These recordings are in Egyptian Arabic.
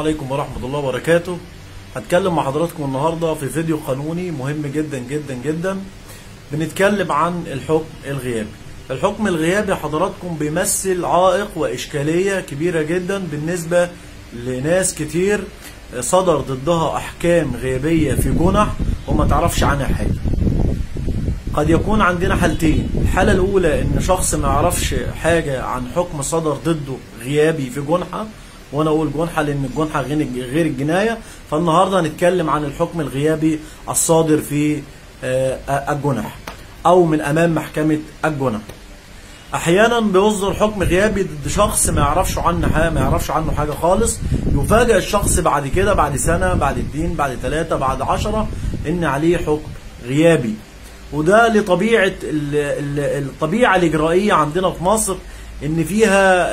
عليكم ورحمة الله وبركاته هتكلم مع حضراتكم النهاردة في فيديو قانوني مهم جدا جدا جدا بنتكلم عن الحكم الغيابي الحكم الغيابي حضراتكم بيمثل عائق وإشكالية كبيرة جدا بالنسبة لناس كتير صدر ضدها أحكام غيابية في جنح وما تعرفش عنها حاجة قد يكون عندنا حالتين الحالة الأولى إن شخص ما يعرفش حاجة عن حكم صدر ضده غيابي في جنحة وأنا أقول جنحة لأن الجنحة غير غير الجناية فالنهاردة هنتكلم عن الحكم الغيابي الصادر في الجنح أو من أمام محكمة الجنح احيانا بيصدر حكم غيابي ضد شخص ما يعرفش عنه حاجه ما يعرفش عنه حاجه خالص يفاجئ الشخص بعد كده بعد سنه بعد اتنين بعد ثلاثه بعد عشرة ان عليه حكم غيابي وده لطبيعه الطبيعه الاجرائيه عندنا في مصر ان فيها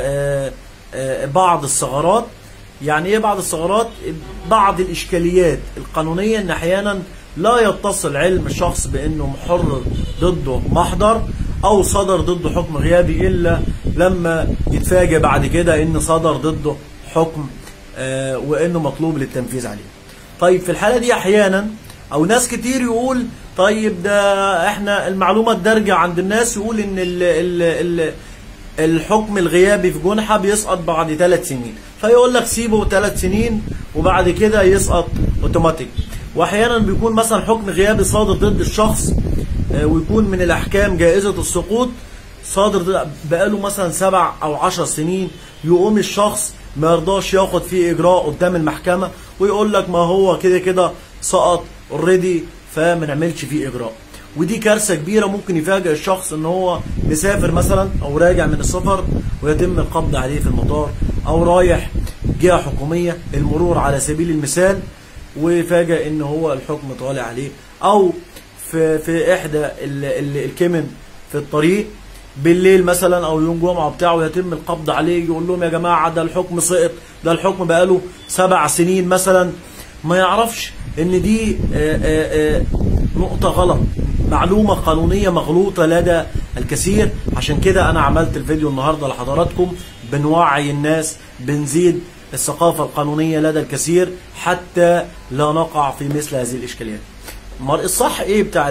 بعض الثغرات يعني ايه بعض الثغرات بعض الاشكاليات القانونيه ان احيانا لا يتصل علم الشخص بانه محرر ضده محضر او صدر ضده حكم غيابي الا لما يتفاجئ بعد كده ان صدر ضده حكم آه وانه مطلوب للتنفيذ عليه طيب في الحاله دي احيانا او ناس كتير يقول طيب ده احنا المعلومه الدارجه عند الناس يقول ان ال ال ال الحكم الغيابي في جنحه بيسقط بعد ثلاث سنين فيقول لك سيبه ثلاث سنين وبعد كده يسقط اوتوماتيك واحيانا بيكون مثلا حكم غيابي صادر ضد الشخص ويكون من الاحكام جائزه السقوط صادر بقاله مثلا سبع او عشر سنين يقوم الشخص ما يرضاش ياخد فيه اجراء قدام المحكمه ويقول لك ما هو كده كده سقط اوريدي فما نعملش فيه اجراء ودي كارثه كبيره ممكن يفاجئ الشخص ان هو مسافر مثلا او راجع من السفر ويتم القبض عليه في المطار او رايح جهه حكوميه المرور على سبيل المثال ويفاجئ ان هو الحكم طالع عليه او في في احدى ال ال الكمن في الطريق بالليل مثلا او يوم جمعه بتاعه يتم القبض عليه يقول لهم يا جماعه ده الحكم سقط ده الحكم بقاله سبع سنين مثلا ما يعرفش ان دي آآ آآ نقطه غلط معلومه قانونيه مغلوطه لدى الكثير عشان كده انا عملت الفيديو النهارده لحضراتكم بنوعي الناس بنزيد الثقافه القانونيه لدى الكثير حتى لا نقع في مثل هذه الاشكاليات الصح ايه بتاع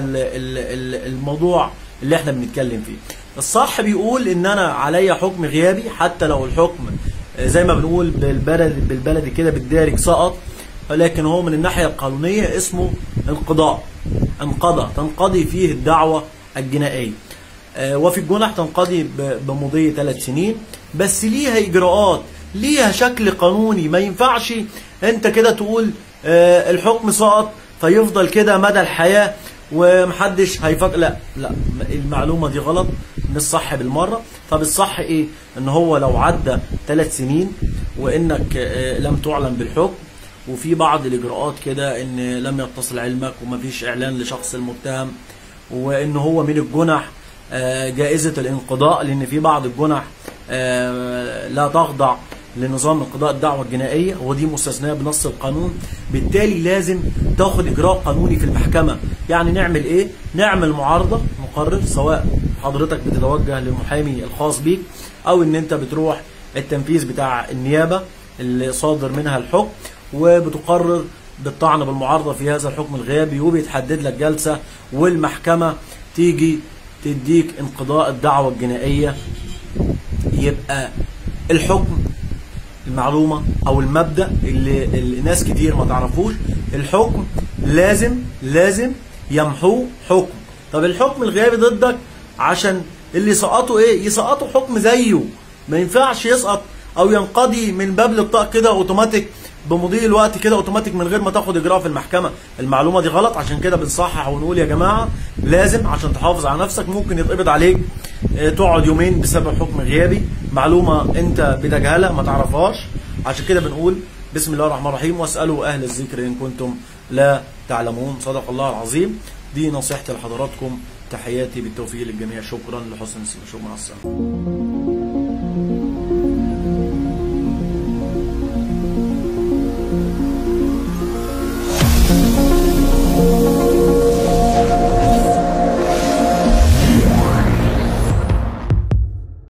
الموضوع اللي احنا بنتكلم فيه الصح بيقول ان انا عليا حكم غيابي حتى لو الحكم زي ما بنقول بالبلد بالبلدي كده بالدارج سقط ولكن هو من الناحيه القانونيه اسمه انقضاء انقضى تنقضي فيه الدعوه الجنائيه وفي الجنح تنقضي بمضي ثلاث سنين بس ليها اجراءات ليها شكل قانوني ما ينفعش انت كده تقول الحكم سقط فيفضل كده مدى الحياة ومحدش هيفكر لا لا المعلومة دي غلط مش صح بالمرة طب الصح ايه ان هو لو عدى ثلاث سنين وانك لم تعلم بالحكم وفي بعض الاجراءات كده ان لم يتصل علمك ومفيش اعلان لشخص المتهم وان هو من الجنح جائزة الانقضاء لان في بعض الجنح لا تخضع لنظام انقضاء الدعوة الجنائية ودي مستثناة بنص القانون بالتالي لازم تاخد إجراء قانوني في المحكمة يعني نعمل إيه؟ نعمل معارضة مقرر سواء حضرتك بتتوجه للمحامي الخاص بيك أو إن أنت بتروح التنفيذ بتاع النيابة اللي صادر منها الحكم وبتقرر بالطعن بالمعارضة في هذا الحكم الغيابي وبيتحدد لك جلسة والمحكمة تيجي تديك انقضاء الدعوة الجنائية يبقى الحكم المعلومة أو المبدأ اللي الناس كتير ما تعرفوش الحكم لازم لازم يمحوه حكم طب الحكم الغيابي ضدك عشان اللي سقطوا ايه يسقطوا حكم زيه ما ينفعش يسقط او ينقضي من باب الابطاء كده اوتوماتيك بمضي الوقت كده اوتوماتيك من غير ما تاخد اجراء في المحكمه المعلومه دي غلط عشان كده بنصحح ونقول يا جماعه لازم عشان تحافظ على نفسك ممكن يتقبض عليك تقعد يومين بسبب حكم غيابي معلومه انت بتجهلها ما تعرفهاش عشان كده بنقول بسم الله الرحمن الرحيم واسالوا اهل الذكر ان كنتم لا تعلمون صدق الله العظيم دي نصيحتي لحضراتكم تحياتي بالتوفيق للجميع شكرا لحسن الاستماع شكرا مع السلامه